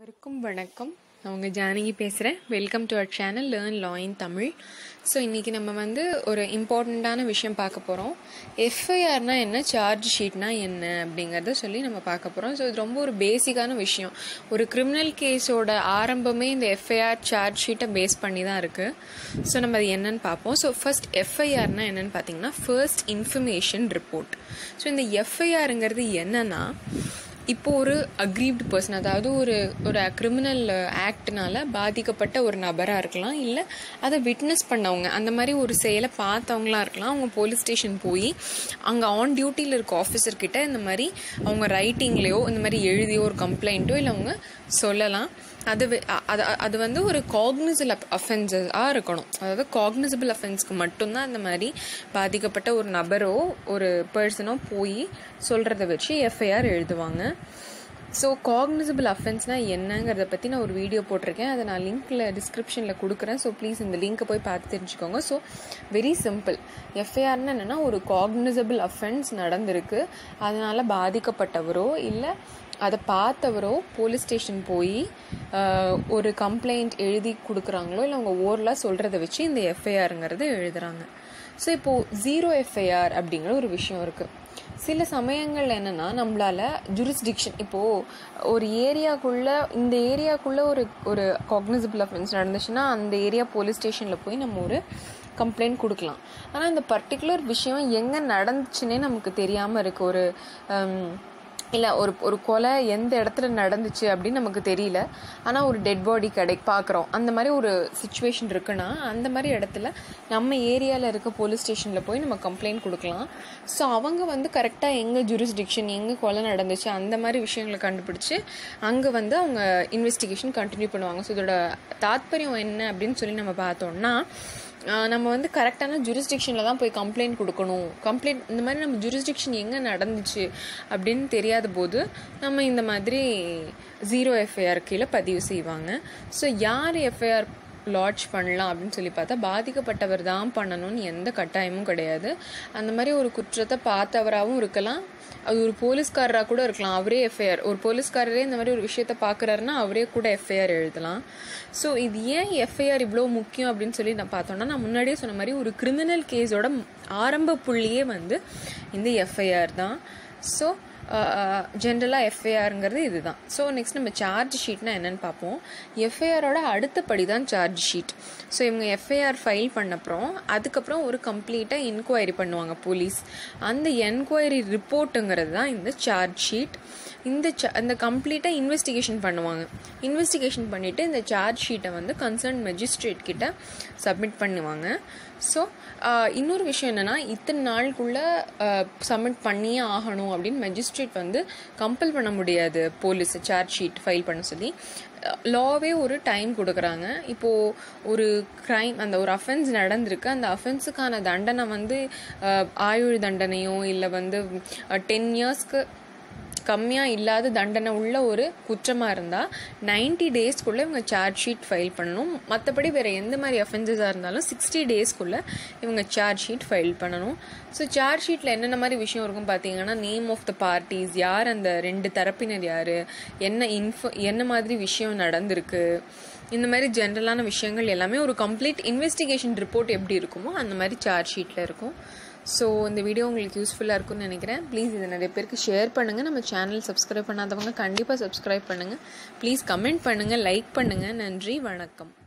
அனைவருக்கும் வணக்கம் நான் உங்கள் ஜானகி பேசுகிறேன் welcome to our channel learn law in Tamil so இன்றைக்கி நம்ம வந்து ஒரு இம்பார்ட்டண்ட்டான விஷயம் பார்க்க போகிறோம் எஃப்ஐஆர்னா என்ன சார்ஜ் ஷீட்னா என்ன அப்படிங்கிறத சொல்லி நம்ம பார்க்க போகிறோம் ஸோ இது ரொம்ப ஒரு பேசிக்கான விஷயம் ஒரு கிரிமினல் கேஸோட ஆரம்பமே இந்த எஃப்ஐஆர் சார்ஜ் ஷீட்டை பேஸ் பண்ணி தான் இருக்குது ஸோ நம்ம அது என்னன்னு பார்ப்போம் ஸோ ஃபர்ஸ்ட் எஃப்ஐஆர்னா என்னன்னு பார்த்தீங்கன்னா ஃபர்ஸ்ட் இன்ஃபர்மேஷன் ரிப்போர்ட் ஸோ இந்த எஃப்ஐஆருங்கிறது என்னன்னா இப்போ ஒரு அக்ரீவ்டு பர்சன் அதாவது ஒரு ஒரு கிரிமினல் ஆக்ட்னால பாதிக்கப்பட்ட ஒரு நபராக இருக்கலாம் இல்லை அதை விட்னஸ் பண்ணவங்க அந்த மாதிரி ஒரு செயலை பார்த்தவங்களா இருக்கலாம் அவங்க போலீஸ் ஸ்டேஷன் போய் அங்கே ஆன் டியூட்டியில் இருக்க ஆஃபீஸர் கிட்ட இந்த மாதிரி அவங்க ரைட்டிங்லேயோ இந்த மாதிரி எழுதியோ ஒரு கம்ப்ளைண்ட்டோ இல்லை அவங்க சொல்லலாம் அது வி- அ- அது அது வந்து ஒரு காக்னிசல் அஃபென்சஸாக இருக்கணும் அதாவது காக்னிசபிள் அஃபென்ஸ்க்கு மட்டும்தான் இந்த மாதிரி பாதிக்கப்பட்ட ஒரு நபரோ ஒரு பர்சனோ போய் சொல்கிறத வச்சு எஃப்ஐஆர் எழுதுவாங்க ஸோ காக்னிசபிள் அஃபென்ஸ்னால் என்னங்கிறத பற்றி நான் ஒரு வீடியோ போட்டிருக்கேன் அதை நான் லிங்க்கில் டிஸ்கிரிப்ஷனில் கொடுக்குறேன் ஸோ ப்ளீஸ் இந்த லிங்க்கை போய் பார்த்து தெரிஞ்சுக்கோங்க ஸோ வெரி சிம்பிள் எஃப்ஐஆர்னு என்னென்னா ஒரு காக்னிசபிள் அஃபென்ஸ் நடந்திருக்கு அதனால் பாதிக்கப்பட்டவரோ இல்லை அதை பார்த்தவரோ போலீஸ் ஸ்டேஷன் போய் ஆஹ், ஒரு கம்ப்ளைண்ட் எழுதி கொடுக்குறாங்களோ இல்லை அவங்க ஓரலாக சொல்கிறத வச்சு இந்த எஃப்ஐஆருங்கிறத எழுதுறாங்க ஸோ இப்போது ஜீரோ எஃப்ஐஆர் அப்படிங்கிற ஒரு விஷயம் இருக்குது சில சமயங்கள்ல என்னன்னா நம்மளால ஜுரிஸ்டிக்ஷன் இப்போ ஒரு ஏரியாக்குள்ள இந்த ஏரியாக்குள்ள ஒரு ஒரு காக்னிசபிள் அஃபென்ஸ் நடந்துச்சுன்னா அந்த ஏரியா போலீஸ் ஸ்டேஷன்ல போய் நம்ம ஒரு கம்ப்ளைண்ட் கொடுக்கலாம் ஆனால் இந்த பர்டிகுலர் விஷயம் எங்கே நடந்துச்சுன்னே நமக்கு தெரியாமல் இருக்கு ஒரு ஹம், இல்லை ஒரு ஒரு கொலை எந்த இடத்துல நடந்துச்சு அப்படின்னு நமக்கு தெரியல ஆனால் ஒரு டெட் பாடி கடை பார்க்குறோம் அந்த மாதிரி ஒரு சுச்சுவேஷன் இருக்குன்னா அந்த மாதிரி இடத்துல நம்ம ஏரியாவில் இருக்க போலீஸ் ஸ்டேஷனில் போய் நம்ம கம்ப்ளைண்ட் கொடுக்கலாம் ஸோ அவங்க வந்து கரெக்டாக எங்கே ஜூரிஸ்டிக்ஷன் எங்கே கொலை நடந்துச்சு அந்த மாதிரி விஷயங்களை கண்டுபிடிச்சு அங்கே வந்து அவங்க இன்வெஸ்டிகேஷன் கண்டினியூ பண்ணுவாங்க ஸோ இதோட தாத்பரியம் என்ன அப்படின்னு சொல்லி நம்ம பார்த்தோம்னா ஆஹ் நம்ம வந்து கரெக்டான ஜூரிஸ்டிக்ஷனில் தான் போய் கம்ப்ளைண்ட் கொடுக்கணும் கம்ப்ளைண்ட் இந்த மாதிரி நம்ம ஜூரிஸ்டிக்ஷன் எங்கே நடந்துச்சு அப்படின்னு தெரியாத போது நம்ம இந்த மாதிரி ஜீரோ எஃப்ஐஆர் கீழே பதிவு செய்வாங்க ஸோ யார் எஃப்ஐஆர் லாட்ஜ் பண்ணலாம் அப்படின்னு சொல்லி பார்த்தா பாதிக்கப்பட்டவர் தான் பண்ணணும்னு எந்த கட்டாயமும் கிடையாது அந்த மாதிரி ஒரு குற்றத்தை பார்த்தவராகவும் இருக்கலாம் அது ஒரு போலீஸ்காரராக கூட இருக்கலாம் அவரே எஃப்ஐஆர் ஒரு போலீஸ்காரரே இந்த மாதிரி ஒரு விஷயத்த பார்க்குறாருன்னா அவரே கூட எஃப்ஐஆர் எழுதலாம் ஸோ இது ஏன் எஃப்ஐஆர் இவ்வளோ முக்கியம் அப்படின்னு சொல்லி நான் பார்த்தோம்னா நான் முன்னாடியே சொன்ன மாதிரி ஒரு கிரிமினல் கேஸோட ஆரம்ப புள்ளியே வந்து இந்த எஃப்ஐஆர் தான் ஸோ ஜென்ரலாக எஃப்ஐஆருங்கிறது இதுதான் ஸோ நெக்ஸ்ட் நம்ம சார்ஜ் ஷீட்னா என்னன்னு பார்ப்போம் எஃப்ஐஆரோட அடுத்தபடி தான் சார்ஜ் ஷீட் ஸோ இவங்க எஃப்ஐஆர் ஃபைல் பண்ணப்புறம் அதுக்கப்புறம் ஒரு கம்ப்ளீட்டாக என்கொயரி பண்ணுவாங்க போலீஸ் அந்த என்கொயரி ரிப்போர்ட்டுங்கிறது தான் இந்த சார்ஜ் ஷீட் இந்த ச அந்த கம்ப்ளீட்டாக இன்வெஸ்டிகேஷன் பண்ணுவாங்க இன்வெஸ்டிகேஷன் பண்ணிவிட்டு இந்த சார்ஜ் ஷீட்டை வந்து கன்சர்ன் மெஜிஸ்ட்ரேட் கிட்ட சப்மிட் பண்ணுவாங்க ஸோ இன்னொரு விஷயம் என்னென்னா இத்தனை நாளுக்குள்ளே சப்மிட் பண்ணியே ஆகணும் அப்படின்னு மெஜிஸ்ட்ரேட் வந்து கம்பல் பண்ண முடியாது போலீஸ் சார்ஜ் ஷீட் ஃபைல் பண்ண சொல்லி லாவே ஒரு டைம் கொடுக்குறாங்க இப்போது ஒரு க்ரைம் அந்த ஒரு அஃபென்ஸ் நடந்திருக்கு அந்த அஃபென்ஸுக்கான தண்டனை வந்து அஹ், ஆயுள் தண்டனையோ இல்லை வந்து டென் இயர்ஸ்க்கு கம்மியாக இல்லாத தண்டனை உள்ள ஒரு குற்றமாக இருந்தால் 90 டேஸ்க்குள்ளே இவங்க சார்ஜ் ஷீட் ஃபைல் பண்ணணும் மற்றபடி வேறு எந்த மாதிரி அஃபென்சஸாக இருந்தாலும் சிக்ஸ்டி டேஸ்க்குள்ளே இவங்க சார்ஜ் ஷீட் ஃபைல் பண்ணணும் ஸோ சார்ஜ் ஷீட்டில் என்னென்ன மாதிரி விஷயம் இருக்கும் பார்த்தீங்கன்னா நேம் ஆஃப் த பார்ட்டிஸ் யார் அந்த ரெண்டு தரப்பினர் யார் என்ன இன்ஃபோ என்ன மாதிரி விஷயம் நடந்திருக்கு இந்த மாதிரி ஜென்ரலான விஷயங்கள் எல்லாமே ஒரு கம்ப்ளீட் இன்வெஸ்டிகேஷன் ரிப்போர்ட் எப்படி இருக்குமோ அந்த மாதிரி சார்ஜ் ஷீட்டில் இருக்கும் ஸோ இந்த வீடியோ உங்களுக்கு யூஸ்ஃபுல்லாக இருக்கும்னு நினைக்கிறேன் ப்ளீஸ் இதை நிறைய பேருக்கு ஷேர் பண்ணுங்கள் நம்ம சேனல் சப்ஸ்கிரைப் பண்ணாதவங்க கண்டிப்பாக சப்ஸ்கிரைப் பண்ணுங்கள் ப்ளீஸ் கமெண்ட் பண்ணுங்கள் லைக் பண்ணுங்கள் நன்றி வணக்கம்